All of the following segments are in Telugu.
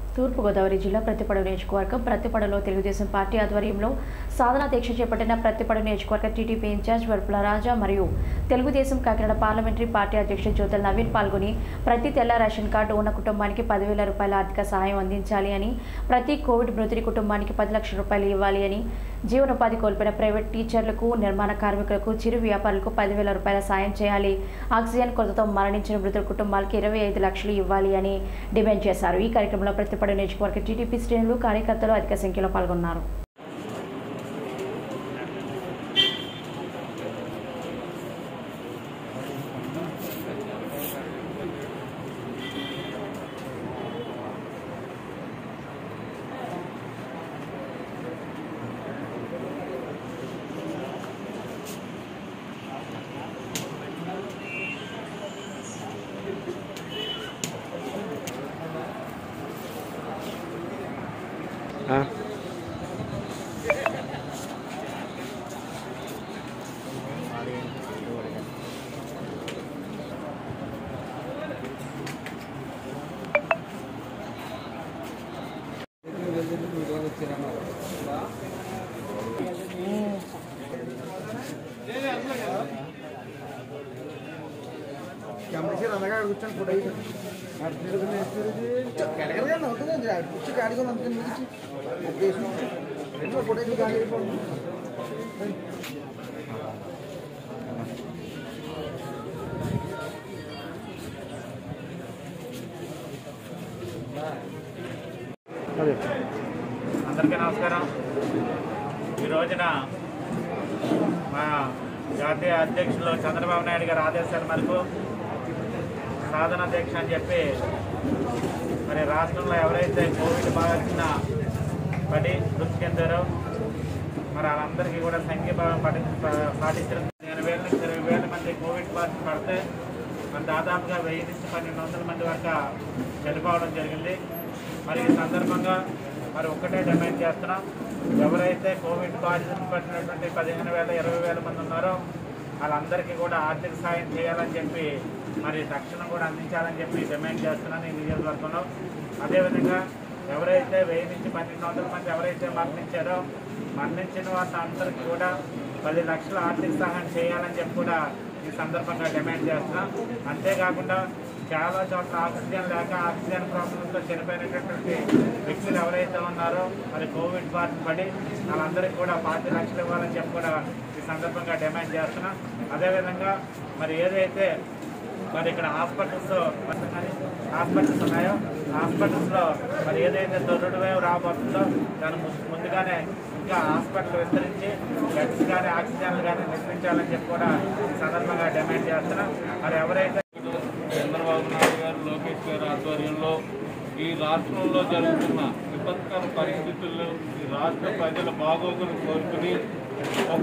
తూర్పుగోదావరి జిల్లా ప్రతిపడు నియోజకవర్గం ప్రతిపడలో తెలుగుదేశం పార్టీ ఆధ్వర్యంలో సాధనా దీక్ష చేపట్టిన ప్రతిపడు నియోజకవర్గ టీడీపీ ఇన్ఛార్జ్ వరుపుల రాజా మరియు తెలుగుదేశం కాకినాడ పార్లమెంటరీ పార్టీ అధ్యక్షుడు జ్యోతుల నవీన్ పాల్గొని ప్రతి తెల్ల రేషన్ కార్డు ఉన్న కుటుంబానికి పదివేల రూపాయల ఆర్థిక సహాయం అందించాలి అని ప్రతి కోవిడ్ మృతుడి కుటుంబానికి పది లక్షల రూపాయలు ఇవ్వాలి అని జీవనోపాధి కోల్పోయిన ప్రైవేట్ టీచర్లకు నిర్మాణ కార్మికులకు చిరు వ్యాపారులకు పదివేల రూపాయల సాయం చేయాలి ఆక్సిజన్ కొరతతో మరణించిన మృతుల కుటుంబాలకి ఇరవై ఐదు లక్షలు ఇవ్వాలి అని డిమాండ్ చేశారు ఈ కార్యక్రమంలో ప్రతిపడ నియోజకవర్గ టీడీపీ శ్రేణులు కార్యకర్తలు అధిక సంఖ్యలో పాల్గొన్నారు గమనించారు అనగా కూర్చొని ఫోటో కెలగరగా అవుతుందండి కూర్చో గాడిగా ఉంటుంది ఒకేసి రెండు ఫోటో గాడి అందరికీ నమస్కారం ఈ రోజున మా జాతీయ అధ్యక్షులు చంద్రబాబు నాయుడు గారి ఆదేశాల మేరకు సాధన దీక్ష అని చెప్పి మరి రాష్ట్రంలో ఎవరైతే కోవిడ్ బాధిన పడి మృతి చెందారో మరి వాళ్ళందరికీ కూడా సంఖ్యాభావం పడి పా- పాటించడం పదిహేను వేల నుంచి ఇరవై వేల మంది కోవిడ్ బాధిత పడితే మరి దాదాపుగా వెయ్యి నుంచి పన్నెండు వందల మంది వరకు చనిపోవడం జరిగింది మరి ఈ సందర్భంగా మరి ఒక్కటే డిమాండ్ చేస్తున్నాం ఎవరైతే కోవిడ్ బాధితులు పట్టినటువంటి పదిహేను వేల ఇరవై వేల మంది ఉన్నారో వాళ్ళందరికీ కూడా ఆర్థిక సాయం చేయాలని చెప్పి మరి తక్షణం కూడా అందించాలని చెప్పి డిమాండ్ చేస్తున్నాను ఈ నియోజకవర్గంలో అదేవిధంగా ఎవరైతే వెయ్యి నుంచి పన్నెండు వందల మంది ఎవరైతే మరణించారో మరణించిన వాళ్ళందరికీ కూడా పది లక్షల ఆర్థిక సహాయం చేయాలని చెప్పి కూడా ఈ సందర్భంగా డిమాండ్ చేస్తున్నాం అంతేకాకుండా చాలా చోట్ల ఆక్సిజన్ లేక ఆక్సిజన్ ప్రాబ్లంతో చనిపోయినటువంటి వ్యక్తులు ఎవరైతే ఉన్నారో మరి కోవిడ్ బారిన పడి వాళ్ళందరికీ కూడా పాతి లక్షలు ఇవ్వాలని చెప్పి కూడా ఈ సందర్భంగా డిమాండ్ చేస్తున్నాం అదేవిధంగా మరి ఏదైతే మరి ఇక్కడ హాస్పిటల్స్ హాస్పిటల్స్ ఉన్నాయో హాస్పిటల్స్లో మరి ఏదైతే దొరుడు వేవ్ రాబోతుందో దాని ము- ముందుగానే ఇంకా హాస్పిటల్ విస్తరించి బెడ్స్ కానీ ఆక్సిజన్లు కానీ నిర్మించాలని చెప్పి కూడా ఈ సందర్భంగా డిమాండ్ చేస్తున్నాం మరి ఎవరైతే చంద్రబాబు నాయుడు గారు లోకేష్ గారి ఆధ్వర్యంలో ఈ రాష్ట్రంలో జరుగుతున్న విపత్కర పరిస్థితుల్లో ఈ రాష్ట్ర ప్రజల బాగోగులు కోరుకుని ఒక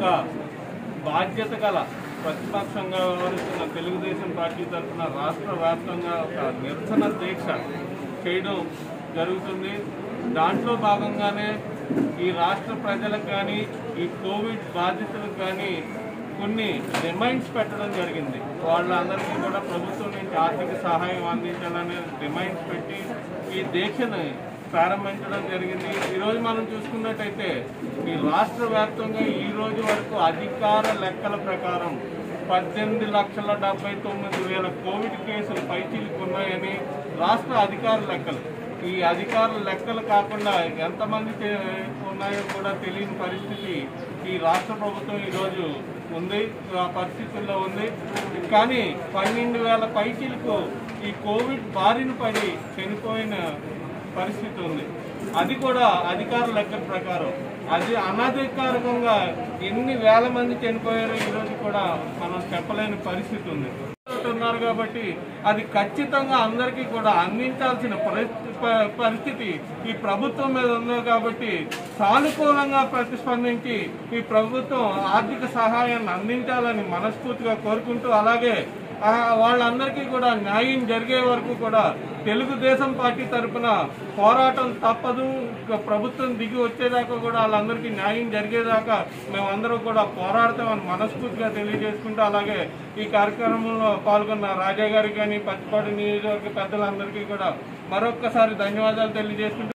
బాధ్యత గల ప్రతిపక్షంగా వ్యవహరిస్తున్న తెలుగుదేశం పార్టీ తరఫున రాష్ట్ర వ్యాప్తంగా ఒక నిరసన దీక్ష చేయడం జరుగుతుంది దాంట్లో భాగంగానే ఈ రాష్ట్ర ప్రజలకు కానీ ఈ కోవిడ్ బాధితులకు కానీ కొన్ని రిమైండ్స్ పెట్టడం జరిగింది వాళ్ళందరికీ కూడా ప్రభుత్వం నుంచి ఆర్థిక సహాయం అందించాలని రిమైండ్స్ పెట్టి ఈ దీక్షను ప్రారంభించడం జరిగింది ఈరోజు మనం చూసుకున్నట్టయితే ఈ రాష్ట్ర వ్యాప్తంగా ఈ రోజు వరకు అధికార లెక్కల ప్రకారం పద్దెనిమిది లక్షల డెబ్బై తొమ్మిది వేల కోవిడ్ కేసులు పైచీలకు ఉన్నాయని రాష్ట్ర అధికార లెక్కలు ఈ అధికారుల లెక్కలు కాకుండా ఎంతమంది చే- ఉన్నాయో కూడా తెలియని పరిస్థితి ఈ రాష్ట్ర ప్రభుత్వం ఈరోజు ఉంది ఆ పరిస్థితుల్లో ఉంది కానీ పన్నెండు వేల పైచీలకు ఈ కోవిడ్ బారిన పడి చనిపోయిన పరిస్థితి ఉంది అది కూడా అధికార లెక్కల ప్రకారం అది అనధికారికంగా ఎన్ని వేల మంది చనిపోయారో ఈరోజు కూడా మనం చెప్పలేని పరిస్థితి ఉంది ఉన్నారు కాబట్టి అది ఖచ్చితంగా అందరికీ కూడా అందించాల్సిన పరిస్థి- ప- పరిస్థితి ఈ ప్రభుత్వం మీద ఉంది కాబట్టి సానుకూలంగా ప్రతిస్పందించి ఈ ప్రభుత్వం ఆర్థిక సహాయాన్ని అందించాలని మనస్ఫూర్తిగా కోరుకుంటూ అలాగే ఆ, వాళ్ళందరికీ కూడా న్యాయం జరిగే వరకు కూడా తెలుగుదేశం పార్టీ తరఫున పోరాటం తప్పదు ఇక ప్రభుత్వం దిగి వచ్చేదాకా కూడా వాళ్ళందరికీ న్యాయం జరిగేదాకా మేమందరం కూడా పోరాడతామని మనస్ఫూర్తిగా తెలియజేసుకుంటూ అలాగే ఈ కార్యక్రమంలో పాల్గొన్న రాజా గారికి కానీ పచ్చిపాటి నియోజకవర్గ పెద్దలందరికీ కూడా మరొక్కసారి ధన్యవాదాలు తెలియజేసుకుంటూ